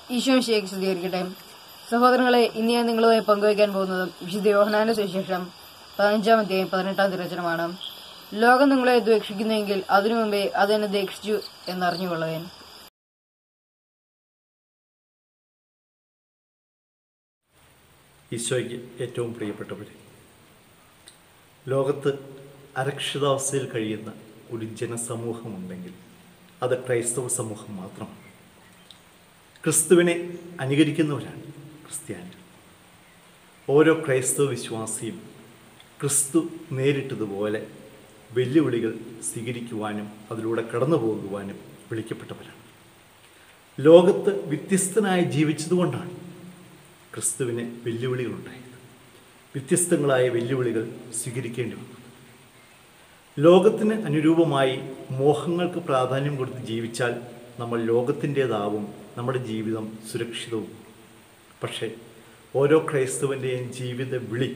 ഈശോ ശേഖ് സ്ഥിരീകരിക്കട്ടെ സഹോദരങ്ങളെ ഇന്ന് ഞാൻ നിങ്ങളുമായി പങ്കുവയ്ക്കാൻ പോകുന്നത് വിശുദ്ധ യോഹനാന്റെ സുവിശേഷം പതിനഞ്ചാമത്തെയും പതിനെട്ടാം തിരച്ചനമാണ് ലോകം നിങ്ങളെ ദ്വേഷിക്കുന്നെങ്കിൽ അതിനു മുമ്പേ അതെന്നെ ദ്വേഷിച്ചു എന്നറിഞ്ഞുകൊള്ളുവേൻ ഈശോയ്ക്ക് ഏറ്റവും പ്രിയപ്പെട്ടവരെ ലോകത്ത് അരക്ഷിതാവസ്ഥയിൽ കഴിയുന്ന ഒരു ജനസമൂഹമുണ്ടെങ്കിൽ അത് ക്രൈസ്തവ സമൂഹം മാത്രമാണ് ക്രിസ്തുവിനെ അനുകരിക്കുന്നവരാണ് ക്രിസ്ത്യാനികൾ ഓരോ ക്രൈസ്തവ വിശ്വാസിയും ക്രിസ്തു നേരിട്ടതുപോലെ വെല്ലുവിളികൾ സ്വീകരിക്കുവാനും അതിലൂടെ കടന്നു പോകുവാനും വിളിക്കപ്പെട്ടവരാണ് ലോകത്ത് വ്യത്യസ്തനായി ജീവിച്ചതുകൊണ്ടാണ് ക്രിസ്തുവിന് വെല്ലുവിളികളുണ്ടായത് വ്യത്യസ്തങ്ങളായ വെല്ലുവിളികൾ സ്വീകരിക്കേണ്ടി വന്നു ലോകത്തിന് അനുരൂപമായി മോഹങ്ങൾക്ക് പ്രാധാന്യം കൊടുത്ത് ജീവിച്ചാൽ നമ്മൾ ലോകത്തിൻ്റേതാവും നമ്മുടെ ജീവിതം സുരക്ഷിതവും പക്ഷേ ഓരോ ക്രൈസ്തവൻ്റെയും ജീവിത വിളി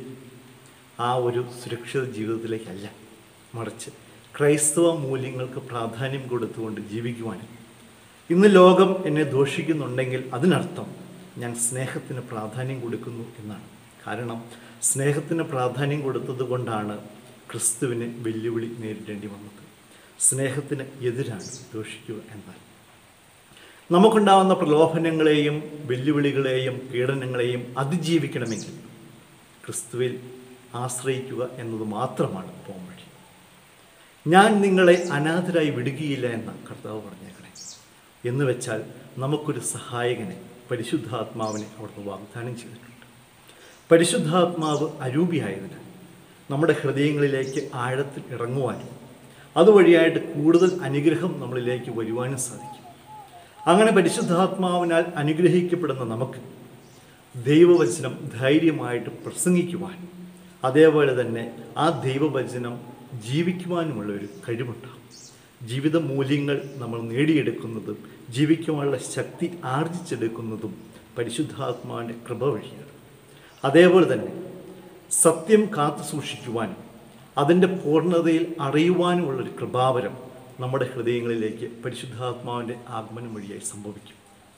ആ ഒരു സുരക്ഷിത ജീവിതത്തിലേക്കല്ല മറിച്ച് ക്രൈസ്തവ മൂല്യങ്ങൾക്ക് പ്രാധാന്യം കൊടുത്തുകൊണ്ട് ജീവിക്കുവാനും ഇന്ന് ലോകം എന്നെ ദോഷിക്കുന്നുണ്ടെങ്കിൽ അതിനർത്ഥം ഞാൻ സ്നേഹത്തിന് പ്രാധാന്യം കൊടുക്കുന്നു എന്നാണ് കാരണം സ്നേഹത്തിന് പ്രാധാന്യം കൊടുത്തത് കൊണ്ടാണ് ക്രിസ്തുവിന് വെല്ലുവിളി നേരിടേണ്ടി വന്നത് സ്നേഹത്തിന് എതിരാണ് ദോഷിക്കുക എന്നാൽ നമുക്കുണ്ടാവുന്ന പ്രലോഭനങ്ങളെയും വെല്ലുവിളികളെയും പീഡനങ്ങളെയും അതിജീവിക്കണമെങ്കിൽ ക്രിസ്തുവിൽ ആശ്രയിക്കുക എന്നത് മാത്രമാണ് പോംവഴി ഞാൻ നിങ്ങളെ അനാഥരായി വിടുകയില്ല എന്ന കർത്താവ് പറഞ്ഞേക്കണേ എന്ന് വെച്ചാൽ നമുക്കൊരു സഹായകനെ പരിശുദ്ധാത്മാവിനെ അവിടുന്ന് വാഗ്ദാനം ചെയ്തിട്ടുണ്ട് പരിശുദ്ധാത്മാവ് അരൂപിയായതിനാൽ നമ്മുടെ ഹൃദയങ്ങളിലേക്ക് ആഴത്തിൽ ഇറങ്ങുവാനും അതുവഴിയായിട്ട് കൂടുതൽ അനുഗ്രഹം നമ്മളിലേക്ക് വരുവാനും സാധിക്കും അങ്ങനെ പരിശുദ്ധാത്മാവിനാൽ അനുഗ്രഹിക്കപ്പെടുന്ന നമുക്ക് ദൈവവചനം ധൈര്യമായിട്ട് പ്രസംഗിക്കുവാൻ അതേപോലെ തന്നെ ആ ദൈവവചനം ജീവിക്കുവാനുമുള്ള ഒരു കഴിവുണ്ടാകും ജീവിത മൂല്യങ്ങൾ നമ്മൾ നേടിയെടുക്കുന്നതും ജീവിക്കുവാനുള്ള ശക്തി ആർജിച്ചെടുക്കുന്നതും പരിശുദ്ധാത്മാവിൻ്റെ കൃപ വഴിയാണ് അതേപോലെ തന്നെ സത്യം കാത്തു സൂക്ഷിക്കുവാനും അതിൻ്റെ പൂർണ്ണതയിൽ അറിയുവാനുമുള്ളൊരു കൃപാവരം നമ്മുടെ ഹൃദയങ്ങളിലേക്ക് പരിശുദ്ധാത്മാവിൻ്റെ ആഗമനം വഴിയായി സംഭവിക്കും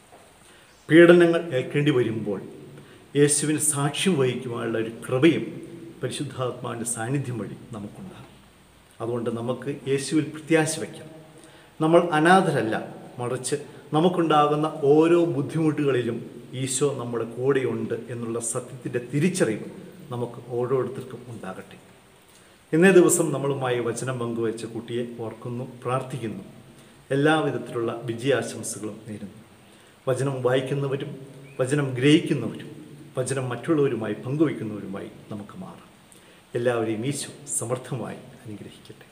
പീഡനങ്ങൾ ഏൽക്കേണ്ടി വരുമ്പോൾ യേശുവിന് സാക്ഷ്യം വഹിക്കുവാനുള്ള ഒരു കൃപയും പരിശുദ്ധാത്മാവിൻ്റെ സാന്നിധ്യം വഴി നമുക്കുണ്ടാകും അതുകൊണ്ട് നമുക്ക് യേശുവിൽ പ്രത്യാശ വയ്ക്കാം നമ്മൾ അനാഥരല്ല മറിച്ച് നമുക്കുണ്ടാകുന്ന ഓരോ ബുദ്ധിമുട്ടുകളിലും ഈശോ നമ്മുടെ കൂടെയുണ്ട് എന്നുള്ള സത്യത്തിൻ്റെ തിരിച്ചറിവ് നമുക്ക് ഓരോരുത്തർക്കും ഉണ്ടാകട്ടെ ഇന്നേ ദിവസം നമ്മളുമായി വചനം പങ്കുവച്ച കുട്ടിയെ ഓർക്കുന്നു പ്രാർത്ഥിക്കുന്നു എല്ലാവിധത്തിലുള്ള വിജയാശംസകളും നേരുന്നു വചനം വായിക്കുന്നവരും വചനം ഗ്രഹിക്കുന്നവരും വചനം മറ്റുള്ളവരുമായി പങ്കുവയ്ക്കുന്നവരുമായി നമുക്ക് മാറാം എല്ലാവരെയും ഈശോ സമർത്ഥമായി അനുഗ്രഹിക്കട്ടെ